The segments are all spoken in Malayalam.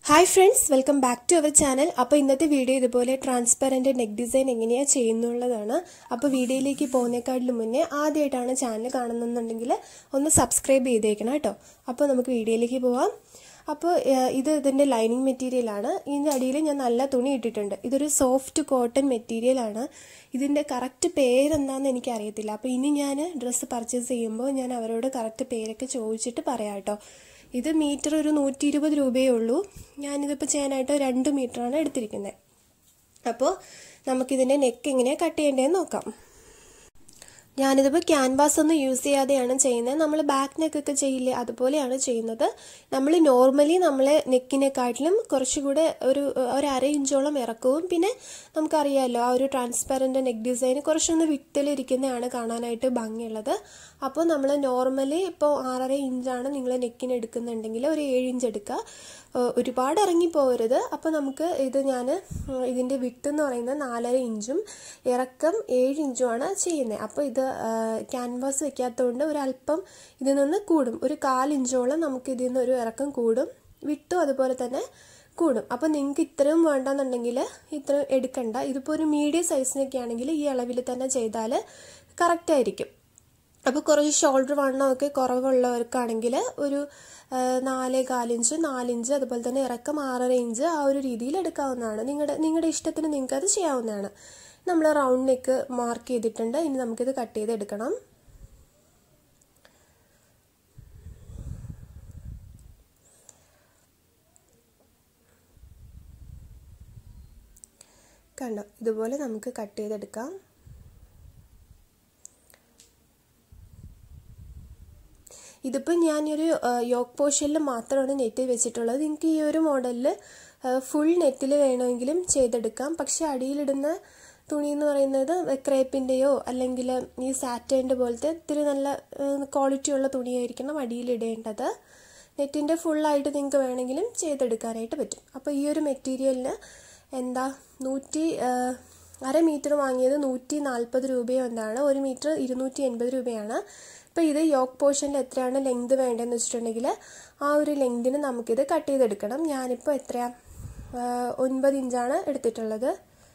hi friends welcome back to our channel അപ്പോൾ ഇന്നത്തെ വീഡിയോ ഇതുപോലെ ട്രാൻസ്പെറൻറ്റ് നെക്ക് ഡിസൈൻ എങ്ങനെയാണ് ചെയ്യുന്നുള്ളതാണ് അപ്പോൾ വീഡിയോയിലേക്ക് പോകുന്നേക്കാട്ടിലും മുന്നേ ആദ്യമായിട്ടാണ് ചാനൽ കാണുന്നുണ്ടെങ്കിൽ ഒന്ന് സബ്സ്ക്രൈബ് ചെയ്തേക്കണം കേട്ടോ അപ്പോൾ നമുക്ക് വീഡിയോയിലേക്ക് പോവാം അപ്പോൾ ഇത് ഇതിൻ്റെ ലൈനിങ് മെറ്റീരിയലാണ് ഇതിൻ്റെ അടിയിൽ ഞാൻ നല്ല തുണി ഇട്ടിട്ടുണ്ട് ഇതൊരു സോഫ്റ്റ് കോട്ടൺ മെറ്റീരിയലാണ് ഇതിൻ്റെ കറക്റ്റ് പേരെന്താണെന്ന് എനിക്കറിയത്തില്ല അപ്പോൾ ഇനി ഞാൻ ഡ്രസ്സ് പർച്ചേസ് ചെയ്യുമ്പോൾ ഞാൻ അവരോട് കറക്റ്റ് പേരൊക്കെ ചോദിച്ചിട്ട് പറയാം കേട്ടോ ഇത് മീറ്റർ ഒരു നൂറ്റി ഇരുപത് രൂപയേ ഉള്ളൂ ഞാനിതിപ്പോൾ ചെയ്യാനായിട്ട് രണ്ട് മീറ്ററാണ് എടുത്തിരിക്കുന്നത് അപ്പോൾ നമുക്കിതിൻ്റെ നെക്ക് എങ്ങനെയാണ് കട്ട് ചെയ്യേണ്ടതെന്ന് നോക്കാം ഞാനിതിപ്പോൾ ക്യാൻവാസ് ഒന്നും യൂസ് ചെയ്യാതെയാണ് ചെയ്യുന്നത് നമ്മൾ ബാക്ക് നെക്കൊക്കെ ചെയ്യില്ലേ അതുപോലെയാണ് ചെയ്യുന്നത് നമ്മൾ നോർമലി നമ്മൾ നെക്കിനെക്കാട്ടിലും കുറച്ചുകൂടെ ഒരു ഒരു അര ഇഞ്ചോളം ഇറക്കവും പിന്നെ നമുക്കറിയാമല്ലോ ആ ഒരു ട്രാൻസ്പെറൻറ്റ് നെക്ക് ഡിസൈൻ കുറച്ചൊന്ന് വിട്ടലിരിക്കുന്നതാണ് കാണാനായിട്ട് ഭംഗിയുള്ളത് അപ്പോൾ നമ്മൾ നോർമലി ഇപ്പോൾ ആറര ഇഞ്ചാണ് നിങ്ങൾ നെക്കിന് എടുക്കുന്നുണ്ടെങ്കിൽ ഒരു ഏഴ് ഇഞ്ച് എടുക്കുക ഒരുപാട് ഇറങ്ങിപ്പോകരുത് അപ്പോൾ നമുക്ക് ഇത് ഞാൻ ഇതിൻ്റെ വിട്ട് എന്ന് പറയുന്നത് നാലര ഇഞ്ചും ഇറക്കം ഏഴ് ഇഞ്ചുമാണ് ചെയ്യുന്നത് അപ്പോൾ ഇത് ക്യാൻവാസ് വെക്കാത്തതുകൊണ്ട് ഒരല്പം ഇതിൽ നിന്ന് കൂടും ഒരു കാലിഞ്ചോളം നമുക്ക് ഇതിൽ നിന്ന് ഒരു ഇറക്കം കൂടും വിട്ടും അതുപോലെ തന്നെ കൂടും അപ്പോൾ നിങ്ങൾക്ക് ഇത്രയും വേണ്ടെന്നുണ്ടെങ്കിൽ ഇത്രയും എടുക്കണ്ട ഇതിപ്പോൾ ഒരു മീഡിയം സൈസിനൊക്കെ ആണെങ്കിൽ ഈ അളവിൽ തന്നെ ചെയ്താൽ കറക്റ്റായിരിക്കും അപ്പോൾ കുറച്ച് ഷോൾഡർ വണ്ണമൊക്കെ കുറവുള്ളവർക്കാണെങ്കിൽ ഒരു നാല് കാലിഞ്ച് നാലിഞ്ച് അതുപോലെ തന്നെ ഇറക്കം ആറര ഇഞ്ച് ആ ഒരു രീതിയിൽ എടുക്കാവുന്നതാണ് നിങ്ങളുടെ നിങ്ങളുടെ ഇഷ്ടത്തിന് നിങ്ങൾക്ക് അത് ചെയ്യാവുന്നതാണ് നമ്മൾ റൗണ്ട് നെക്ക് മാർക്ക് ചെയ്തിട്ടുണ്ട് ഇനി നമുക്കിത് കട്ട് ചെയ്ത് എടുക്കണം കണ്ടോ ഇതുപോലെ നമുക്ക് കട്ട് ചെയ്തെടുക്കാം ഇതിപ്പോൾ ഞാനൊരു യോക്ക് പോർഷനിൽ മാത്രമാണ് നെറ്റ് വെച്ചിട്ടുള്ളത് നിങ്ങൾക്ക് ഈ ഒരു മോഡലിൽ ഫുൾ നെറ്റിൽ വേണമെങ്കിലും ചെയ്തെടുക്കാം പക്ഷെ അടിയിലിടുന്ന തുണി എന്ന് പറയുന്നത് ക്രേപ്പിൻ്റെയോ അല്ലെങ്കിൽ ഈ സാറ്റേൻ്റെ പോലത്തെ ഇത്തിരി നല്ല ക്വാളിറ്റി ഉള്ള തുണിയായിരിക്കണം അടിയിലിടേണ്ടത് നെറ്റിൻ്റെ ഫുള്ളായിട്ട് നിങ്ങൾക്ക് വേണമെങ്കിലും ചെയ്തെടുക്കാനായിട്ട് പറ്റും അപ്പോൾ ഈ ഒരു മെറ്റീരിയലിന് എന്താ നൂറ്റി അര മീറ്റർ വാങ്ങിയത് നൂറ്റി നാൽപ്പത് രൂപയോ എന്താണ് ഒരു മീറ്റർ ഇരുന്നൂറ്റി എൺപത് രൂപയാണ് ഇപ്പോൾ ഇത് യോക്ക് പോർഷനിൽ എത്രയാണ് ലെങ്ത് വേണ്ടതെന്ന് വെച്ചിട്ടുണ്ടെങ്കിൽ ആ ഒരു ലെങ്തിന് നമുക്കിത് കട്ട് ചെയ്തെടുക്കണം ഞാനിപ്പോൾ എത്രയാ ഒൻപത് ഇഞ്ചാണ് എടുത്തിട്ടുള്ളത്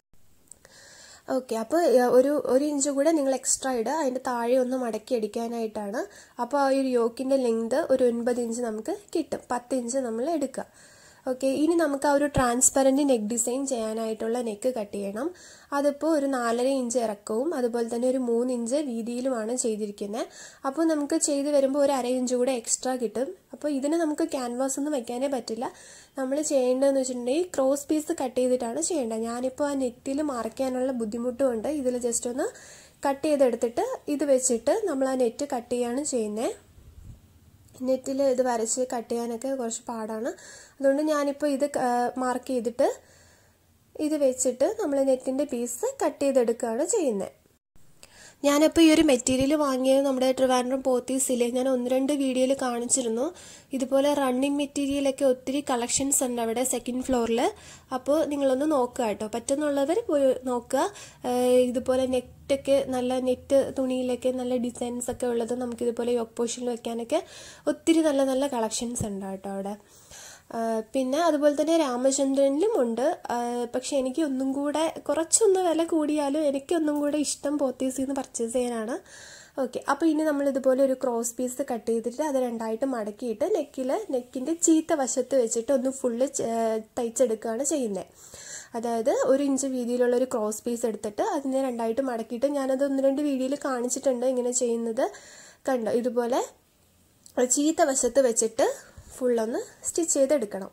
ഓക്കെ അപ്പോൾ ഒരു ഒരു ഇഞ്ച് കൂടെ നിങ്ങൾ എക്സ്ട്രാ ഇടുക അതിൻ്റെ താഴെ ഒന്ന് മടക്കി അടിക്കാനായിട്ടാണ് അപ്പോൾ ആ ഒരു യോക്കിൻ്റെ ലെങ്ത് ഒരു ഒൻപത് ഇഞ്ച് നമുക്ക് കിട്ടും പത്ത് ഇഞ്ച് നമ്മൾ എടുക്കുക ഓക്കെ ഇനി നമുക്ക് ആ ഒരു ട്രാൻസ്പെറൻറ്റ് നെക്ക് ഡിസൈൻ ചെയ്യാനായിട്ടുള്ള നെക്ക് കട്ട് ചെയ്യണം അതിപ്പോൾ ഒരു നാലര ഇഞ്ച് ഇറക്കവും അതുപോലെ തന്നെ ഒരു മൂന്ന് ഇഞ്ച് വീതിയിലുമാണ് ചെയ്തിരിക്കുന്നത് അപ്പോൾ നമുക്ക് ചെയ്ത് വരുമ്പോൾ ഒരു അര ഇഞ്ച് കൂടെ എക്സ്ട്രാ കിട്ടും അപ്പോൾ ഇതിന് നമുക്ക് ക്യാൻവാസ് ഒന്നും വെക്കാനേ പറ്റില്ല നമ്മൾ ചെയ്യേണ്ടതെന്ന് വെച്ചിട്ടുണ്ടെങ്കിൽ ക്രോസ് പീസ് കട്ട് ചെയ്തിട്ടാണ് ചെയ്യേണ്ടത് ഞാനിപ്പോൾ ആ നെറ്റിൽ മറയ്ക്കാനുള്ള ബുദ്ധിമുട്ടുമുണ്ട് ഇതിൽ ജസ്റ്റ് ഒന്ന് കട്ട് ചെയ്തെടുത്തിട്ട് ഇത് വെച്ചിട്ട് നമ്മൾ ആ നെറ്റ് കട്ട് ചെയ്യാണ് ചെയ്യുന്നത് നെറ്റിൽ ഇത് വരച്ച് കട്ട് ചെയ്യാനൊക്കെ കുറച്ച് പാടാണ് അതുകൊണ്ട് ഞാനിപ്പോൾ ഇത് മാർക്ക് ചെയ്തിട്ട് ഇത് വെച്ചിട്ട് നമ്മൾ നെറ്റിൻ്റെ പീസ് കട്ട് ചെയ്തെടുക്കുകയാണ് ചെയ്യുന്നത് ഞാനപ്പോൾ ഈ ഒരു മെറ്റീരിയൽ വാങ്ങിയത് നമ്മുടെ ട്രിവാൻഡ്രം പോത്തീസിലെ ഞാൻ ഒന്ന് രണ്ട് വീഡിയോയിൽ കാണിച്ചിരുന്നു ഇതുപോലെ റണ്ണിങ് മെറ്റീരിയലൊക്കെ ഒത്തിരി കളക്ഷൻസ് ഉണ്ട് അവിടെ സെക്കൻഡ് ഫ്ലോറിൽ അപ്പോൾ നിങ്ങളൊന്ന് നോക്കുക കേട്ടോ പറ്റുന്നുള്ളവർ പോയി നോക്കുക ഇതുപോലെ നെറ്റൊക്കെ നല്ല നെറ്റ് തുണിയിലൊക്കെ നല്ല ഡിസൈൻസ് ഒക്കെ ഉള്ളത് നമുക്കിതുപോലെ യോക്ക് പോഷനിൽ വെക്കാനൊക്കെ ഒത്തിരി നല്ല നല്ല കളക്ഷൻസ് ഉണ്ട് കേട്ടോ അവിടെ പിന്നെ അതുപോലെ തന്നെ രാമചന്ദ്രനിലും ഉണ്ട് പക്ഷെ എനിക്ക് ഒന്നും കൂടെ കുറച്ചൊന്ന് വില കൂടിയാലും എനിക്ക് ഒന്നും കൂടെ ഇഷ്ടം പോത്തീസിൽ നിന്ന് പർച്ചേസ് ചെയ്യാനാണ് ഓക്കെ അപ്പോൾ ഇനി നമ്മൾ ഇതുപോലെ ഒരു ക്രോസ് പീസ് കട്ട് ചെയ്തിട്ട് അത് രണ്ടായിട്ട് മടക്കിയിട്ട് നെക്കിൽ നെക്കിൻ്റെ ചീത്ത വശത്ത് വെച്ചിട്ട് ഒന്ന് ഫുള്ള് തയ്ച്ചെടുക്കുകയാണ് ചെയ്യുന്നത് അതായത് ഒരു ഇഞ്ച് വീതിയിലുള്ള ഒരു ക്രോസ് പീസ് എടുത്തിട്ട് അതിനെ രണ്ടായിട്ട് മടക്കിയിട്ട് ഞാനത് ഒന്ന് രണ്ട് വീഡിയോയിൽ കാണിച്ചിട്ടുണ്ട് ഇങ്ങനെ ചെയ്യുന്നത് കണ്ടോ ഇതുപോലെ ചീത്ത വശത്ത് വെച്ചിട്ട് ഫുള്ളൊന്ന് സ്റ്റിച്ച് ചെയ്തെടുക്കണം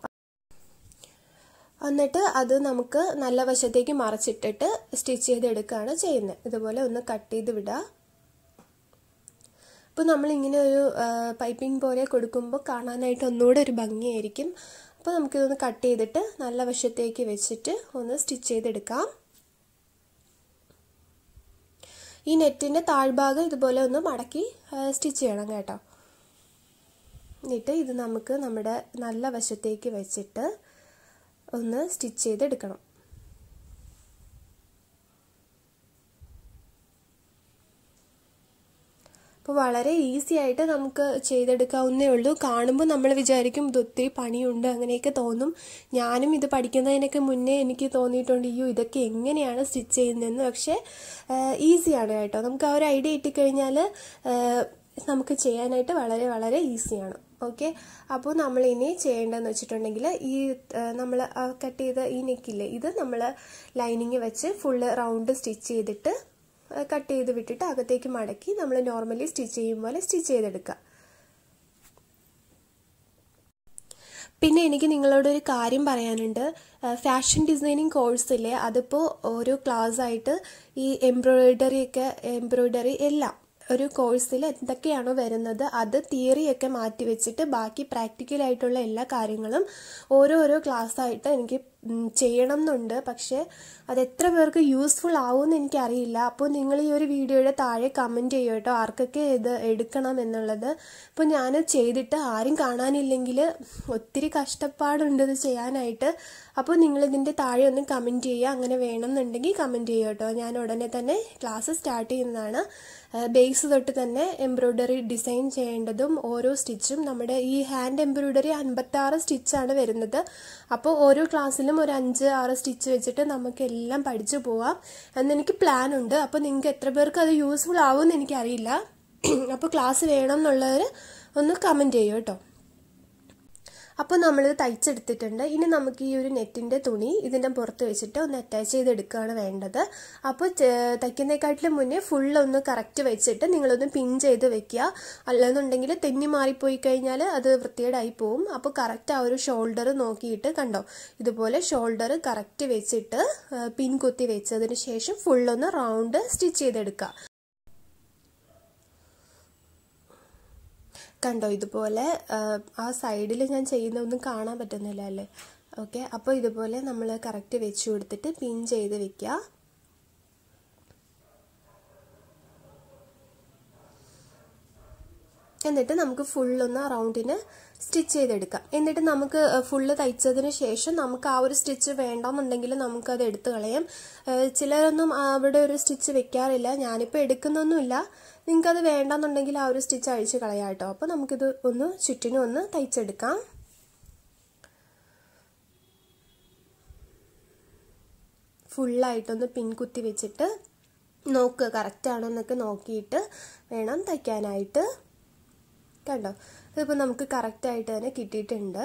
എന്നിട്ട് അത് നമുക്ക് നല്ല വശത്തേക്ക് മറച്ചിട്ടിട്ട് സ്റ്റിച്ച് ചെയ്തെടുക്കുകയാണ് ചെയ്യുന്നത് ഇതുപോലെ ഒന്ന് കട്ട് ചെയ്ത് വിടുക അപ്പോൾ നമ്മളിങ്ങനെ ഒരു പൈപ്പിംഗ് പോലെ കൊടുക്കുമ്പോൾ കാണാനായിട്ട് ഒന്നുകൂടെ ഒരു ഭംഗിയായിരിക്കും അപ്പോൾ നമുക്കിതൊന്ന് കട്ട് ചെയ്തിട്ട് നല്ല വശത്തേക്ക് വെച്ചിട്ട് ഒന്ന് സ്റ്റിച്ച് ചെയ്തെടുക്കാം ഈ നെറ്റിൻ്റെ താഴ്ഭാഗം ഇതുപോലെ ഒന്ന് മടക്കി സ്റ്റിച്ച് ചെയ്യണം കേട്ടോ എന്നിട്ട് ഇത് നമുക്ക് നമ്മുടെ നല്ല വശത്തേക്ക് വെച്ചിട്ട് ഒന്ന് സ്റ്റിച്ച് ചെയ്തെടുക്കണം അപ്പോൾ വളരെ ഈസി ആയിട്ട് നമുക്ക് ചെയ്തെടുക്കാവുന്നേ ഉള്ളൂ കാണുമ്പോൾ നമ്മൾ വിചാരിക്കും ഇത് ഒത്തിരി പണിയുണ്ട് അങ്ങനെയൊക്കെ തോന്നും ഞാനും ഇത് പഠിക്കുന്നതിനൊക്കെ മുന്നേ എനിക്ക് തോന്നിയിട്ടുണ്ട് അയ്യോ ഇതൊക്കെ എങ്ങനെയാണ് സ്റ്റിച്ച് ചെയ്യുന്നതെന്ന് പക്ഷേ ഈസിയാണ് കേട്ടോ നമുക്ക് ആ ഒരു ഐഡിയ കിട്ടിക്കഴിഞ്ഞാൽ നമുക്ക് ചെയ്യാനായിട്ട് വളരെ വളരെ ഈസിയാണ് ഓക്കെ അപ്പോൾ നമ്മൾ ഇനി ചെയ്യേണ്ടതെന്ന് വെച്ചിട്ടുണ്ടെങ്കിൽ ഈ നമ്മൾ കട്ട് ചെയ്ത ഈ നെക്കില്ലേ ഇത് നമ്മൾ ലൈനിങ് വെച്ച് ഫുള്ള് റൗണ്ട് സ്റ്റിച്ച് ചെയ്തിട്ട് കട്ട് ചെയ്ത് വിട്ടിട്ട് അകത്തേക്ക് മടക്കി നമ്മൾ നോർമലി സ്റ്റിച്ച് ചെയ്യും പോലെ സ്റ്റിച്ച് ചെയ്തെടുക്കുക പിന്നെ എനിക്ക് നിങ്ങളോട് ഒരു കാര്യം പറയാനുണ്ട് ഫാഷൻ ഡിസൈനിങ് കോഴ്സില്ലേ അതിപ്പോൾ ഓരോ ക്ലാസ് ആയിട്ട് ഈ എംബ്രോയിഡറി ഒക്കെ എംബ്രോയിഡറി എല്ലാം ഒരു കോഴ്സിൽ എന്തൊക്കെയാണോ വരുന്നത് അത് തിയറിയൊക്കെ മാറ്റി വെച്ചിട്ട് ബാക്കി പ്രാക്ടിക്കലായിട്ടുള്ള എല്ലാ കാര്യങ്ങളും ഓരോരോ ക്ലാസ്സായിട്ട് എനിക്ക് ചെയ്യണം എന്നുണ്ട് പക്ഷേ അത് എത്ര പേർക്ക് യൂസ്ഫുൾ ആവുമെന്ന് എനിക്കറിയില്ല അപ്പോൾ നിങ്ങൾ ഈ ഒരു വീഡിയോയുടെ താഴെ കമൻറ്റ് ചെയ്യും കേട്ടോ ആർക്കൊക്കെ ഇത് എടുക്കണം എന്നുള്ളത് അപ്പോൾ ഞാൻ ചെയ്തിട്ട് ആരും കാണാനില്ലെങ്കിൽ ഒത്തിരി കഷ്ടപ്പാടുണ്ട് ഇത് ചെയ്യാനായിട്ട് അപ്പോൾ നിങ്ങൾ ഇതിൻ്റെ താഴെ ഒന്ന് കമൻറ്റ് ചെയ്യുക അങ്ങനെ വേണമെന്നുണ്ടെങ്കിൽ കമൻറ്റ് ചെയ്യുക കേട്ടോ ഞാൻ ഉടനെ തന്നെ ക്ലാസ് സ്റ്റാർട്ട് ചെയ്യുന്നതാണ് ബേസ് തൊട്ട് തന്നെ എംബ്രോയ്ഡറി ഡിസൈൻ ചെയ്യേണ്ടതും ഓരോ സ്റ്റിച്ചും നമ്മുടെ ഈ ഹാൻഡ് എംബ്രോയ്ഡറി അൻപത്താറ് സ്റ്റിച്ചാണ് വരുന്നത് അപ്പോൾ ഓരോ ക്ലാസ്സിലും ഒരു അഞ്ച് ആറ് സ്റ്റിച്ച് വെച്ചിട്ട് നമുക്ക് എല്ലാം പഠിച്ചു പോവാം എന്നെനിക്ക് പ്ലാൻ ഉണ്ട് അപ്പോൾ നിങ്ങൾക്ക് എത്ര പേർക്ക് അത് യൂസ്ഫുൾ ആവുമെന്ന് എനിക്കറിയില്ല അപ്പോൾ ക്ലാസ് വേണം എന്നുള്ളവർ ഒന്ന് കമൻറ്റ് ചെയ്യൂ കേട്ടോ അപ്പോൾ നമ്മളിത് തയ്ച്ചെടുത്തിട്ടുണ്ട് ഇനി നമുക്ക് ഈ ഒരു നെറ്റിൻ്റെ തുണി ഇതിൻ്റെ പുറത്ത് വെച്ചിട്ട് ഒന്ന് അറ്റാച്ച് ചെയ്തെടുക്കുകയാണ് വേണ്ടത് അപ്പോൾ തയ്ക്കുന്നതിനെക്കാട്ടിലും മുന്നേ ഫുൾ ഒന്ന് കറക്റ്റ് വെച്ചിട്ട് നിങ്ങളൊന്ന് പിൻ ചെയ്ത് വെക്കുക അല്ലെന്നുണ്ടെങ്കിൽ തെന്നി മാറിപ്പോയി കഴിഞ്ഞാൽ അത് വൃത്തികേടായി പോവും അപ്പോൾ കറക്റ്റ് ആ ഒരു ഷോൾഡർ നോക്കിയിട്ട് കണ്ടോ ഇതുപോലെ ഷോൾഡർ കറക്റ്റ് വെച്ചിട്ട് പിൻ കുത്തി വെച്ചതിന് ശേഷം ഫുള്ളൊന്ന് റൗണ്ട് സ്റ്റിച്ച് ചെയ്തെടുക്കുക കണ്ടോ ഇതുപോലെ ആ സൈഡിൽ ഞാൻ ചെയ്യുന്ന ഒന്നും കാണാൻ പറ്റുന്നില്ല അല്ലേ ഓക്കെ അപ്പോൾ ഇതുപോലെ നമ്മൾ കറക്റ്റ് വെച്ച് കൊടുത്തിട്ട് പിൻ ചെയ്ത് വെക്കുക എന്നിട്ട് നമുക്ക് ഫുള്ളൊന്ന് റൗണ്ടിന് സ്റ്റിച്ച് ചെയ്തെടുക്കാം എന്നിട്ട് നമുക്ക് ഫുള്ള് തയ്ച്ചതിന് ശേഷം നമുക്ക് ആ ഒരു സ്റ്റിച്ച് വേണമെന്നുണ്ടെങ്കിൽ നമുക്കത് എടുത്തു കളയാം ചിലരൊന്നും അവിടെ ഒരു സ്റ്റിച്ച് വെക്കാറില്ല ഞാനിപ്പോൾ എടുക്കുന്നൊന്നുമില്ല നിങ്ങൾക്കത് വേണ്ടെന്നുണ്ടെങ്കിൽ ആ ഒരു സ്റ്റിച്ച് അഴിച്ച് കളയാം കേട്ടോ അപ്പോൾ നമുക്കിത് ഒന്ന് ചുറ്റിനും ഒന്ന് തയ്ച്ചെടുക്കാം ഫുള്ളായിട്ടൊന്ന് പിൻകുത്തി വെച്ചിട്ട് നോക്കുക കറക്റ്റാണോ എന്നൊക്കെ നോക്കിയിട്ട് വേണം തയ്ക്കാനായിട്ട് കണ്ടോ ഇതിപ്പോൾ നമുക്ക് കറക്റ്റായിട്ട് തന്നെ കിട്ടിയിട്ടുണ്ട്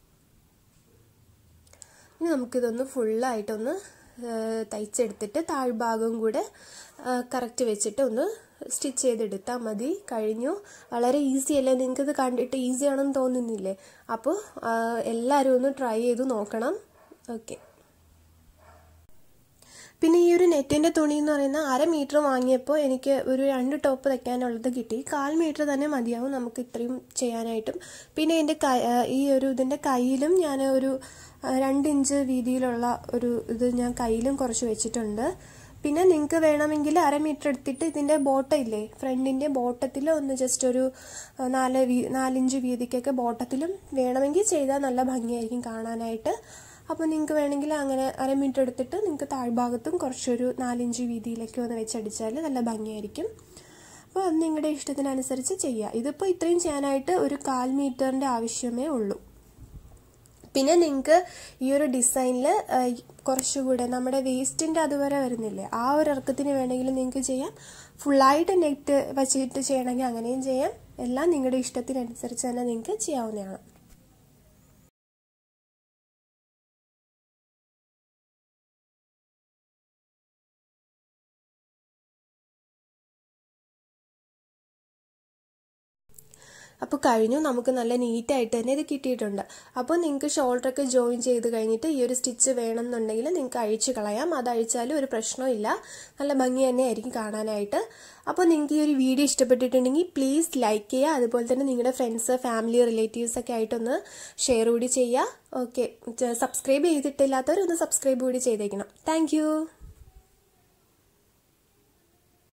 ഇനി നമുക്കിതൊന്ന് ഫുള്ളായിട്ടൊന്ന് തയ്ച്ചെടുത്തിട്ട് താഴ്ഭാഗം കൂടെ കറക്റ്റ് വെച്ചിട്ട് ഒന്ന് സ്റ്റിച്ച് ചെയ്തെടുത്താൽ മതി കഴിഞ്ഞു വളരെ ഈസി അല്ലേ നിങ്ങൾക്കിത് കണ്ടിട്ട് ഈസി ആണെന്ന് തോന്നുന്നില്ലേ അപ്പോൾ എല്ലാവരും ഒന്ന് ട്രൈ ചെയ്ത് നോക്കണം ഓക്കെ പിന്നെ ഈ ഒരു നെറ്റിൻ്റെ തുണി എന്ന് പറയുന്ന അര മീറ്റർ വാങ്ങിയപ്പോൾ എനിക്ക് ഒരു രണ്ട് ടോപ്പ് തയ്ക്കാനുള്ളത് കിട്ടി കാൽ മീറ്റർ തന്നെ മതിയാവും നമുക്ക് ഇത്രയും ചെയ്യാനായിട്ടും പിന്നെ എൻ്റെ കൈ ഈ ഒരു ഇതിൻ്റെ കയ്യിലും ഞാൻ ഒരു രണ്ട് ഇഞ്ച് വീതിയിലുള്ള ഒരു ഇത് ഞാൻ കയ്യിലും കുറച്ച് വെച്ചിട്ടുണ്ട് പിന്നെ നിങ്ങൾക്ക് വേണമെങ്കിൽ അര മീറ്റർ എടുത്തിട്ട് ഇതിൻ്റെ ബോട്ടം ഇല്ലേ ഫ്രണ്ടിൻ്റെ ബോട്ടത്തിൽ ഒന്ന് ജസ്റ്റ് ഒരു നാല് വീ നാലിഞ്ച് വീതിക്കൊക്കെ ബോട്ടത്തിലും വേണമെങ്കിൽ ചെയ്താൽ നല്ല ഭംഗിയായിരിക്കും കാണാനായിട്ട് അപ്പോൾ നിങ്ങൾക്ക് വേണമെങ്കിൽ അങ്ങനെ അര മീറ്റർ എടുത്തിട്ട് നിങ്ങൾക്ക് താഴ്ഭാഗത്തും കുറച്ചൊരു നാലിഞ്ച് വീതിയിലേക്ക് ഒന്ന് വെച്ചടിച്ചാൽ നല്ല ഭംഗിയായിരിക്കും അപ്പോൾ അത് നിങ്ങളുടെ ഇഷ്ടത്തിനനുസരിച്ച് ചെയ്യുക ഇതിപ്പോൾ ഇത്രയും ചെയ്യാനായിട്ട് ഒരു കാൽ മീറ്ററിൻ്റെ ആവശ്യമേ ഉള്ളൂ പിന്നെ നിങ്ങൾക്ക് ഈ ഒരു ഡിസൈനിൽ കുറച്ചുകൂടെ നമ്മുടെ വേസ്റ്റിൻ്റെ അതുവരെ വരുന്നില്ലേ ആ ഒരു ഇറക്കത്തിന് വേണമെങ്കിൽ നിങ്ങൾക്ക് ചെയ്യാം ഫുള്ളായിട്ട് നെറ്റ് വച്ചിട്ട് ചെയ്യണമെങ്കിൽ അങ്ങനെയും ചെയ്യാം എല്ലാം നിങ്ങളുടെ ഇഷ്ടത്തിനനുസരിച്ച് തന്നെ നിങ്ങൾക്ക് ചെയ്യാവുന്നതാണ് അപ്പോൾ കഴിഞ്ഞു നമുക്ക് നല്ല നീറ്റായിട്ട് തന്നെ ഇത് കിട്ടിയിട്ടുണ്ട് അപ്പോൾ നിങ്ങൾക്ക് ഷോൾഡറൊക്കെ ജോയിൻ ചെയ്ത് കഴിഞ്ഞിട്ട് ഈ ഒരു സ്റ്റിച്ച് വേണമെന്നുണ്ടെങ്കിൽ നിങ്ങൾക്ക് അഴിച്ച് കളയാം അത് അഴിച്ചാലും ഒരു പ്രശ്നമില്ല നല്ല ഭംഗി തന്നെ ആയിരിക്കും കാണാനായിട്ട് അപ്പോൾ നിങ്ങൾക്ക് ഈ ഒരു വീഡിയോ ഇഷ്ടപ്പെട്ടിട്ടുണ്ടെങ്കിൽ പ്ലീസ് ലൈക്ക് ചെയ്യുക അതുപോലെ തന്നെ നിങ്ങളുടെ ഫ്രണ്ട്സ് ഫാമിലി റിലേറ്റീവ്സ് ഒക്കെ ആയിട്ടൊന്ന് ഷെയർ കൂടി ചെയ്യുക ഓക്കെ സബ്സ്ക്രൈബ് ചെയ്തിട്ടില്ലാത്തവർ ഒന്ന് സബ്സ്ക്രൈബ് കൂടി ചെയ്തേക്കണം താങ്ക്